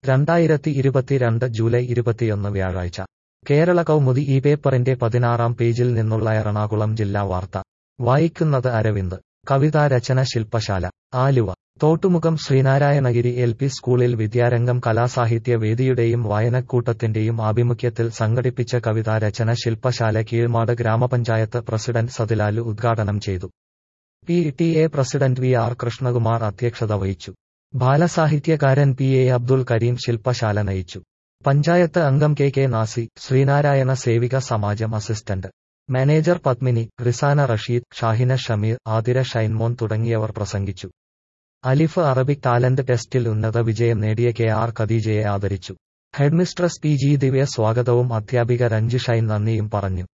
രണ്ടായിരത്തി ഇരുപത്തിരണ്ട് ജൂലൈ ഇരുപത്തിയൊന്ന് വ്യാഴാഴ്ച കേരള കൗമുദി ഈ പേപ്പറിന്റെ പതിനാറാം പേജിൽ നിന്നുള്ള എറണാകുളം ജില്ലാ വാർത്ത വായിക്കുന്നത് അരവിന്ദ് കവിതാരചന ശില്പശാല Aluva Thottumugham Sreenarayanagiri L P school Vidyarangam കലാസാഹിത്യ വേദിയുടെയും വായനക്കൂട്ടത്തിന്റെയും ആഭിമുഖ്യത്തിൽ സംഘടിപ്പിച്ച കവിതാരചന ശില്പശാല കീഴ്മാട് ഗ്രാമപഞ്ചായത്ത് പ്രസിഡന്റ് സതിലാലു ഉദ്ഘാടനം ചെയ്തു P T A president V R Krishnakumar അധ്യക്ഷത വഹിച്ചു ബാലസാഹിത്യകാരൻ പി എ അബ്ദുൽ കരീം ശില്പശാല നയിച്ചു പഞ്ചായത്ത് അംഗം K K Nasi Sreenarayana Sevika Samajam assistant manager Padmini Rizana Rasheed Shahina Shameer Athira Shinemon തുടങ്ങിയവർ പ്രസംഗിച്ചു അലിഫ് അറബിക് ടാലന്റ് ടെസ്റ്റിൽ ഉന്നത വിജയം നേടിയ കെ ആർ ഖദീജയെ ആദരിച്ചു ഹെഡ്മിസ്ട്രസ് പി ജി ദിവ്യ സ്വാഗതവും അധ്യാപിക രഞ്ജു ഷൈൻ നന്ദിയും പറഞ്ഞു